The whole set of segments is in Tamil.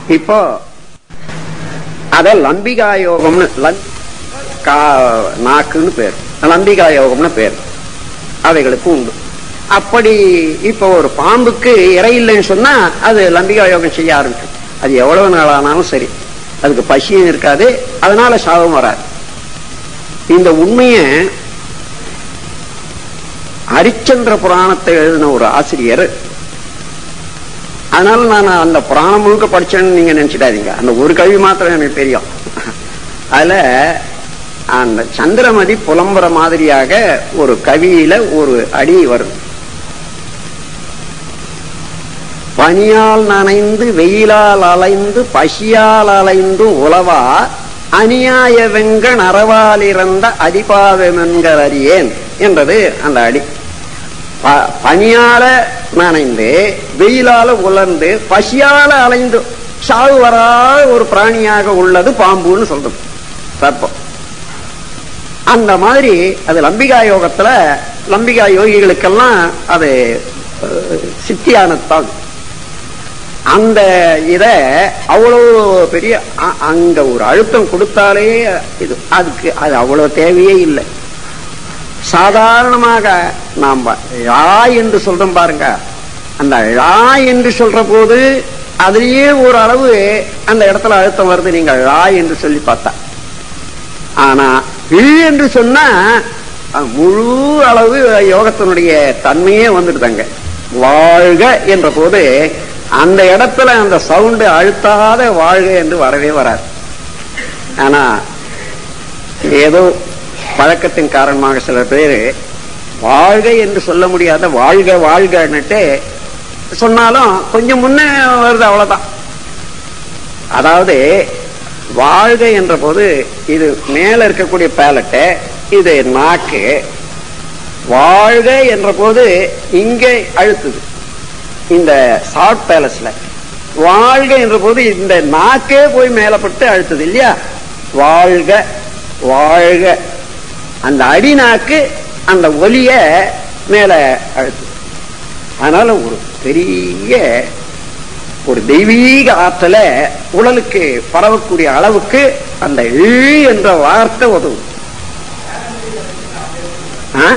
இப்போ அத லம்பிகா யோகம்னு லந்- கா- நாக்குன்னு பேர் லம்பிகா யோகம்னு பேர் அவைகளுக்கு உண்டு அப்படி இப்போ ஒரு பாம்புக்கு இறை இல்லைன்னு சொன்னா அது லம்பிகா யோகம் செய்ய ஆரம்பிக்கும் அது எவ்வளவு நாள் ஆனாலும் சரி அதுக்கு பசியும் இருக்காது அதனால சாபம் வராது இந்த உண்மையை ஹரிச்சந்திர புராணத்தை எழுதின ஒரு ஆசிரியர் அதனால நான் அந்த புராணம் முழுக்க படிச்சேன்னு நீங்க நினைச்சிடாதீங்க அந்த ஒரு கல்வி மாத்திரம் எனக்கு தெரியும் அதுல அந்த சந்திரமதி புலம்புற மாதிரியாக ஒரு கவியில ஒரு அடி வரும் பனியால் நனைந்து வெயிலால் அலைந்து பசியால் அலைந்து உலவா அநியாய வெங்க நரவாலிறந்த அதிபாவமென்கள் அறியேன் என்றது அந்த அடி ப- பனியால நனைந்து வெயிலால உலர்ந்து பசியால அலைந்து சாவு வராத ஒரு பிராணியாக உள்ளது பாம்புன்னு சொல்றது சர்ப்பம் அந்த மாதிரி அது லம்பிகா யோகத்துல லம்பிகா யோகிகளுக்கெல்லாம் அது அஹ், சித்தியானதுதான் அந்த இத அவ்வளவு பெரிய அ- அங்க ஒரு அழுத்தம் கொடுத்தாலே இது அதுக்கு அது அவ்வளவு தேவையே இல்லை சாதாரணமாக நாம் ழா என்று சொல்றோம் பாருங்க அந்த ழா என்று சொல்ற போது அதுலயே ஒரு அளவு அந்த இடத்துல அழுத்தம் வருது நீங்க ழா என்று சொல்லி பார்த்தா ஆனா இ என்று சொன்னா அஹ், முழு அளவு யோகத்தினுடைய தன்மையே வந்துடுதாங்க வாழ்க என்ற போது அந்த இடத்துல அந்த சவுண்டு அழுத்தாத வாழ்க என்று வரவே வராது ஆனா ஏதோ பழக்கத்தின் காரணமாக சில பேர் வாழ்க என்று சொல்ல முடியாத வாழ்க வாழ்கன்னுட்டு சொன்னாலும் கொஞ்சம் முன்ன வருது அவ்வளவுதான் அதாவது வாழ்க என்ற போது இது மேல இருக்கக்கூடிய பேலட்டு இது நாக்கு வாழ்க என்ற போது இங்கே அழுத்துது இந்த சாட் பேலஸ்ல வாழ்க என்ற போது இந்த நாக்கே போய் மேலப்பட்டு அழுத்துது இல்லையா வாழ்க வாழ்க அந்த அடி நாக்கு அந்த ஒலிய மேல அழுத்துது அதனால ஒரு பெரிய ஒரு தெய்வீக ஆற்றல உடலுக்கு பரவக்கூடிய அளவுக்கு அந்த ஈ என்ற வார்த்தை உதவும் ஆ?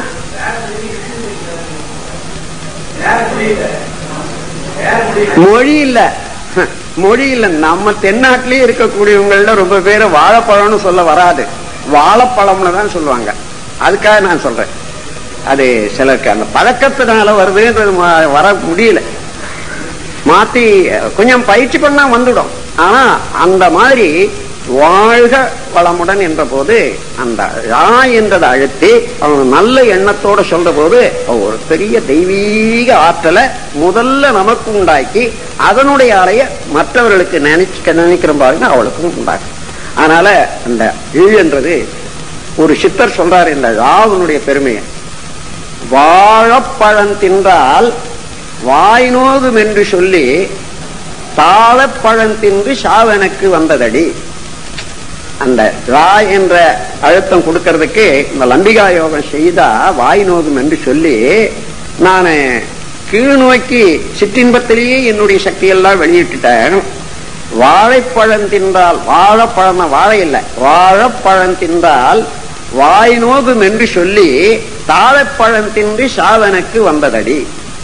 மொழி இல்ல மொழி இல்ல நம்ம தென்னாட்டிலேயே இருக்கக்கூடியவங்கள ரொம்ப பேர் வாழைப்பழம்னு சொல்ல வராது வாழைப்பழம்னு தான் சொல்லுவாங்க அதுக்காக நான் சொல்றேன் அது சிலருக்கு அந்த பழக்கத்தினால வருதுன்றது ம- வர முடியல மாத்தி கொஞ்சம் பயிற்சி பண்ணா வந்துடும் ஆனா அந்த மாதிரி வாழ்க வளமுடன் என்ற போது அந்த ழா என்றதை அழுத்தி அவன் நல்ல எண்ணத்தோட சொல்ற போது அவன் ஒரு பெரிய தெய்வீக ஆற்றலை முதல்ல நமக்கு உண்டாக்கி அதனுடைய அலைய மற்றவர்களுக்கு நினைக்க நினைக்கிற பாருங்க அவளுக்கும் உண்டாக்கும் அதனால அந்த இழ் என்றது ஒரு சித்தர் சொல்றாரு இந்த ழாவனுடைய பெருமையை வாழப்பழம் தின்றால் வாய் நோகும் என்று சொல்லி தாழப்பழம் தின்று சாவனுக்கு வந்ததடி அந்த ரா என்ற அழுத்தம் கொடுக்கறதுக்கு இந்த லம்பிகா யோகம் செய்தா வாய் நோகும் என்று சொல்லி நான் கீழ் நோக்கி சிற்றின்பத்திலேயே என்னுடைய சக்தியெல்லாம் வெளியிட்டுட்டேன் வாழைப்பழம் தின்றால் வாழைப்பழம் வாழை இல்லை வாழைப்பழம் தின்றால் வாய் நோகும் என்று சொல்லி தாழைப்பழம் தின்று சாவனுக்கு வந்ததடி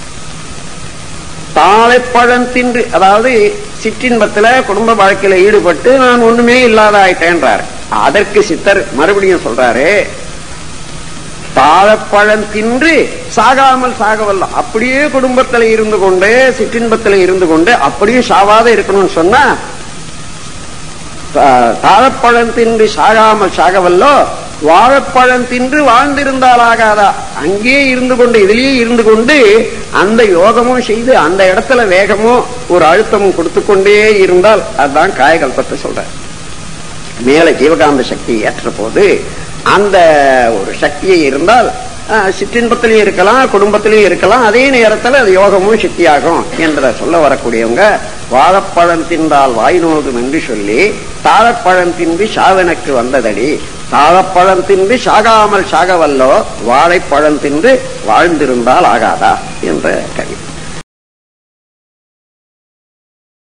தாழைப்பழம் தின்று அதாவது சிற்றின்பத்துல குடும்ப வாழ்க்கையில ஈடுபட்டு நான் ஒண்ணுமே இல்லாத ஆயிட்டேன்றார் அதற்கு சித்தர் மறுபடியும் சொல்றாரு தாழப்பழம் தின்று சாகாமல் சாகவல்ல அப்படியே குடும்பத்துல இருந்து கொண்டு சிற்றின்பத்துல இருந்து கொண்டு அப்படியே சாவாத இருக்கணும்னு சொன்னா தா- தாழப்பழம் தின்று சாகாமல் சாகவல்லோ வாழைப்பழம் தின்று வாழ்ந்திருந்தால் ஆகாதா அங்கே இருந்து கொண்டு இதிலேயே இருந்து கொண்டு அந்த யோகமும் செய்து அந்த இடத்துல வேகமும் ஒரு அழுத்தமும் கொடுத்து கொண்டே இருந்தால் அதுதான் காயகல்பத்தை சொல்ற மேல ஜீவகாந்த சக்தி ஏற்ற போது அந்த ஒரு சக்தியை இருந்தால் அஹ், சிற்றின்பத்திலையும் இருக்கலாம் குடும்பத்திலையும் இருக்கலாம் அதே நேரத்தில் அது யோகமும் சக்தியாகும் என்ற சொல்ல வரக்கூடியவங்க வாழைப்பழம் தின்றால் வாய் நோகும் என்று சொல்லி தாழப்பழம் தின்று சாவனுக்கு வந்ததடி தாழப்பழம் தின்று சாகாமல் சாகவல்லோ வாழைப்பழம் தின்று வாழ்ந்திருந்தால் ஆகாதா என்ற கவி